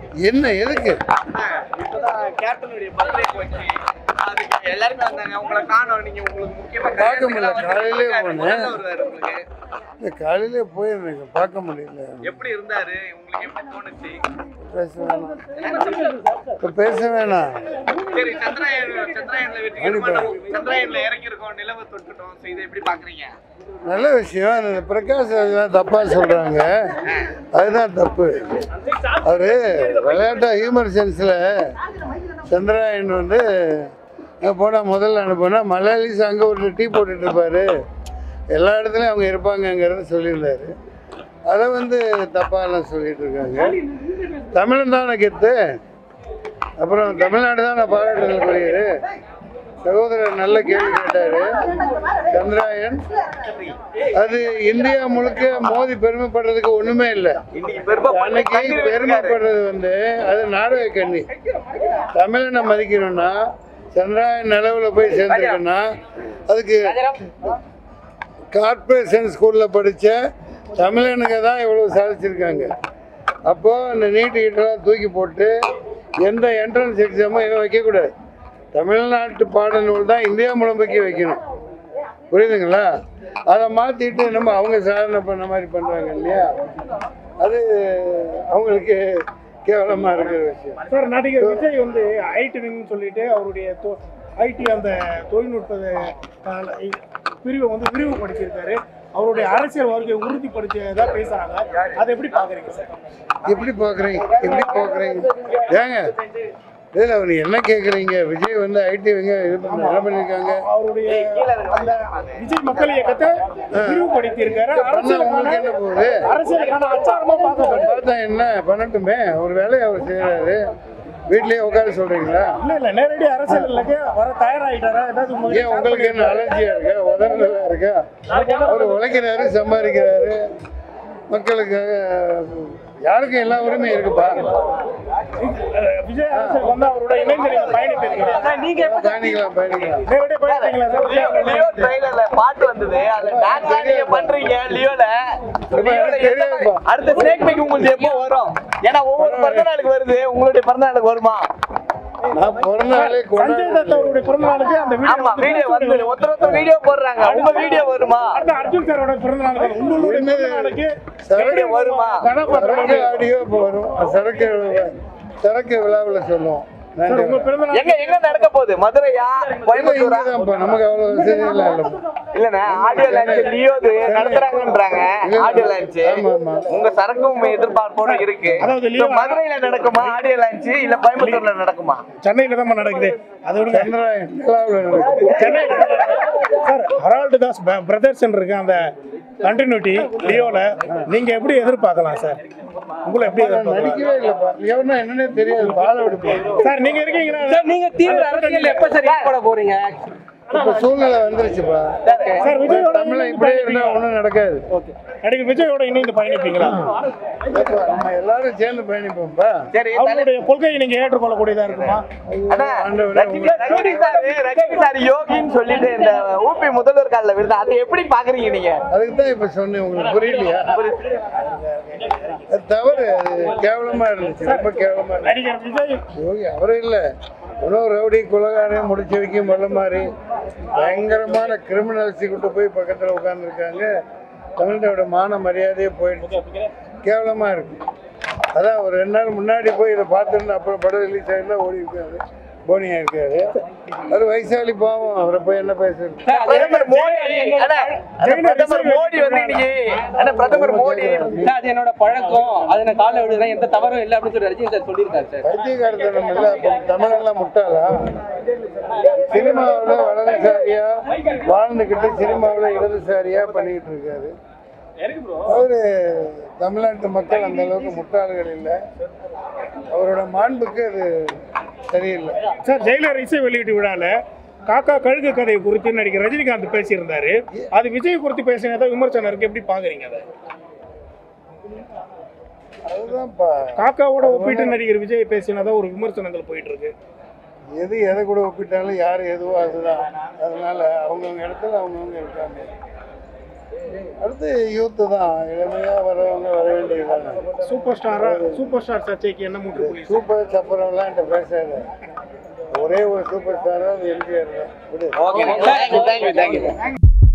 என்ன எதுக்கு இப்பதான் கேப்டனுடைய பர்த்டே போச்சு அதுக்கு எல்லாருமே வந்தாங்க உங்களை காணோம் நீங்க உங்களுக்கு முக்கியமா பார்க்க முடியல. காலையிலே வருவாரு போனேன். வருவாரு உங்களுக்கு இந்த காலையிலே போயிருந்தேங்க பார்க்க முடியல எப்படி இருந்தாரு உங்களுக்கு எப்படி தோணுச்சு பேச வேணாம் இப்போ பேச வேணாம் சரி சந்திராயன் சந்திராயன்ல வெற்றிகரமா நம்ம சந்திராயன்ல இறங்கி இருக்கோம் நிலவை தொட்டுட்டோம் So இதை எப்படி பாக்குறீங்க நல்ல விஷயம் அந்த பிரகாஷ் ராஜ்லாம் தப்பாக சொல்கிறாங்க அதுதான் தப்பு அவர் விளையாட்டா ஹியூமர் சென்ஸில் சந்திராயன் வந்து போனால் முதல்ல அனுப்புனா மலையாளிஸ் அங்கே ஒரு டீ போட்டுட்டு இருப்பாரு எல்லா இடத்துலையும் அவங்க இருப்பாங்கங்கிறத சொல்லியிருந்தாரு அதை வந்து தப்பாலாம் சொல்லிட்டு இருக்காங்க தமிழன் தானே கெத்து அப்புறம் தமிழ்நாடு தான் நான் பாராட்டுதலுக்குரியது சகோதரர் நல்ல கேள்வி கேட்டாரு சந்திராயன் அது இந்தியா முழுக்க மோதி பெருமைப்படுறதுக்கு ஒண்ணுமே இல்லை இன்னைக்கு பெருமை அன்னைக்கு பெருமைப்படுறது வந்து அது நாடக கண்ணி தமிழனை மதிக்கணும்னா சந்திராயன் நிலவுல போய் சேர்ந்துருக்குன்னா அதுக்கு கார்ப்பரேஷன் ஸ்கூலில் படித்த தமிழனுங்க தான் இவ்வளோ சாதிச்சிருக்காங்க அப்போது அந்த நீட்டு கிட்டலாம் தூக்கி போட்டு எந்த என்ட்ரன்ஸ் எக்ஸாமும் இவன் வைக்கக்கூடாது தமிழ்நாட்டு பாடநூல் தான் இந்தியா முழுமைக்கு வைக்கணும் புரியுதுங்களா அதை மாற்றிட்டு நம்ம அவங்க சாதனை பண்ண மாதிரி பண்ணுறாங்க இல்லையா அது அவங்களுக்கு கேவலமாக இருக்கிற விஷயம் சார் நடிகர் விஜய் வந்து ஐடின்னு சொல்லிட்டு அவருடைய ஐடி அந்த தொழில்நுட்ப அஹ், பிரிவை வந்து விரிவுபடுத்தியிருக்காரு அவருடைய அரசியல் வாழ்க்கையை உறுதிப்படுத்தியதா பேசுறாங்க அதை எப்படி பாக்குறீங்க சார் எப்படி பார்க்குறீங்க எப்படி பார்க்குறீங்க ஏங்க இதில் அவர் என்ன கேட்குறீங்க விஜய் வந்து ஐடி இவங்க இது பண்ண என்ன பண்ணியிருக்காங்க அவருடைய அந்த விஜய் மக்கள் இயக்கத்தை விரிவுபடுத்தி இருக்காரு பண்ண உங்களுக்கு என்ன போகுது அரசியலுக்கான அச்சாரமா பார்க்கப்படுது பார்த்தா என்ன பண்ணட்டுமே ஒரு வேலையை அவர் செய்கிறாரு வீட்லயே உட்கார சொல்கிறீங்களா இல்ல இல்ல நேரடி அரசியலுக்கு வர தயாராயிட்டாரா ஏதாவது உங்களுக்கு ஏன் உங்களுக்கு என்ன அலர்ஜியா இருக்கா உதறலா இருக்கா அவர் உழைக்கிறாரு சம்பாதிக்கிறாரு மக்களுக்காக யாருக்கும் எல்லா உரிமையும் இருக்குப்பா அஹ், விஜய் அரசியல் வந்து அவரோட இணைந்து நீங்க பயணிப்பீங்க நீங்க பயணிக்கலாம் பயணிக்கலாம் நேரடியாக பயணிப்பீங்களா சார் விஜய் அவரோட லியோ ட்ரைலர்ல பாட்டு வந்தது அதுல டான்ஸ் நீங்க பண்றீங்க லியோல லியோல எந்த- அடுத்த ஸ்னேக் மேக் உங்களுக்கு எப்போ வரும் ஏன்னா ஒவ்வொரு பிறந்த நாளுக்கு வருது உங்களுடைய பிறந்த நாளுக்கு வருமா நான் பிறந்த நாளே சஞ்சய் கொண்டாடுறேன் தத் அவருடைய பிறந்த நாளுக்கு அந்த ஆமா வீடியோ வீடியோ வந்து ஒருத்தர் ஒருத்தர் வீடியோ போடுறாங்க உங்க வீடியோ வருமா அடுத்து அர்ஜுன் சாரோட பிறந்த நாளுக்கு உங்களுடைய பிறந்த நாளுக்கு சரக்கு வருமா? கதாபாத்திரம் சரக்கு ஆடியோ இப்போ வரும் அது சரக்கு சரக்கு விழாவில் சொல்லுவோம் சார் உங்க நன்றி பிறந்த நாள் எங்க எங்க நடக்க போகுது மதுரையா கோயம்புத்தூரா இங்கதான்ப்பா, நமக்கு அவ்வளோ வசதி இல்லை இல்லை இல்லண்ணே ஆடியோ லான்ச் லியோது நடத்துறாங்கன்றாங்க ஆடியோ லான்ச் ஆமா, ஆமா. உங்க சரக்கும் எதிர்பார்ப்போட இருக்கு அதாவது லியோ- So, மதுரையில நடக்குமா ஆடியோ லான்ச் இல்ல கோயம்புத்தூர்ல நடக்குமா சென்னையில தான் நடக்குது அதை விடுங்க சந்திராயன் நிலாவில் நடக்கும் சென்னையில சார் ஹரால்டு தாஸ் பிரதர்ஸ் இருக்கு அந்த கண்டினியூட்டி லியோல நீங்க எப்படி எதிர்பார்க்கலாம் சார் உங்களை எப்படி எதிர்பார்க்கலாம் நடிக்கவே இல்லைப்பா எவனா என்னன்னே தெரியாது பால விடுப்போம் சார் நீங்க இருக்கீங்கன்னா சார் நீங்க தீவிர அரசியல் எப்ப சார் ஈடுபட போறீங்க இப்ப சூழ்நிலை வந்துருச்சுப்பா சார் விஜயோட தமிழ் இப்படியே இருந்தா ஒண்ணும் நடக்காது ஓகே நடிகர் விஜயோட இணைந்து பயணிப்பீங்களா அப்பா, நம்ம எல்லாரும் சேர்ந்து பயணிப்போம்ப்பா சரி அவருடைய கொள்கையை நீங்க ஏற்றுக்கொள்ளக்கூடியதா இருக்குமா அண்ணா, ஆண்டவரே, ரஜினி ரஜினி சார் ரஜினி சார் யோகின்னு சொல்லிட்டு இந்த ஊபி முதல்வர் காலில் விருது அதை எப்படி பாக்குறீங்க நீங்க அதுக்கு தான் இப்ப சொன்னேன் உங்களுக்கு புரியலையா அது தவறு அது கேவலமா இருந்துச்சு ரொம்ப கேவலமா இருந்துச்சு நடிகர் விஜய் யோகி அவரு இல்லை இன்னும் ரவுடி குலகாரையும் முடிச்சு வைக்கும் வல்ல மாதிரி பயங்கரமான கிரிமினல்ஸை கூட்டு போய் பக்கத்தில் உட்காந்துருக்காங்க தமிழ்நாட்டோட மான மரியாதையே போயிடுச்சு கேவலமாக இருக்கு அதான் ஒரு ரெண்டு நாள் முன்னாடி போய் இதை பார்த்துருந்து அப்புறம் படம் ரிலீஸ் ஆகிருந்தா ஓடி இருக்காரு போனியா இருக்காரு அது வயசாளி பாவம் அவரை போய் என்ன பேசுறது பிரதமர் மோடி அண்ணா, அண்ணா, பிரதமர் மோடி வந்து இன்னைக்கு அண்ணா, பிரதமர் மோடி சார், அது என்னோட பழக்கம் அதை நான் காலை விடுறேன் எந்த தவறும் இல்லை அப்படின்னு சொல்லி ரஜினி சார் சொல்லியிருக்காரு சார் பைத்தியகாரத்தனம் இல்லை அப்போ தமிழெல்லாம் முட்டாளா சினிமாவில் வலதுசாரியா வாழ்ந்துக்கிட்டு சினிமாவில் இடதுசாரியா பண்ணிக்கிட்டு இருக்காரு அவரு தமிழ்நாட்டு மக்கள் அந்த அளவுக்கு முட்டாள்கள் இல்லை அவரோட மாண்புக்கு அது சரியில்லை சார் ஜெயிலர் இசை வெளியீட்டு விழால காக்கா கழுகு கதை குறித்து நடிகர் ரஜினிகாந்த் பேசியிருந்தாரு அது விஜய் குறித்து பேசினதை விமர்சனம் இருக்கு எப்படி பாக்குறீங்க அதை அதுதான்ப்பா காக்காவோட ஒப்பிட்டு நடிகர் விஜய் பேசினதா ஒரு விமர்சனங்கள் போயிட்டு இருக்கு எது எதை கூட ஒப்பிட்டாலும் யார் எதுவோ அதுதான் அதனால அவங்கவுங்க இடத்துல அவங்கவுங்க இருக்காங்க அடுத்து யூத்து தான் இளமையாக வரவங்க வர வேண்டியதுதானே சூப்பர் ஸ்டாரா சூப்பர் ஸ்டார் சர்ச்சைக்கு என்ன முற்றுப்புள்ளி சூப்பர் சப்பரம்லாம் என்கிட்ட பேசாத ஒரே ஒரு சூப்பர் ஸ்டாராக எம்ஜிஆர் தான் விடு ஓகே தேங்க்யூ தேங்க்யூ தேங்க்யூ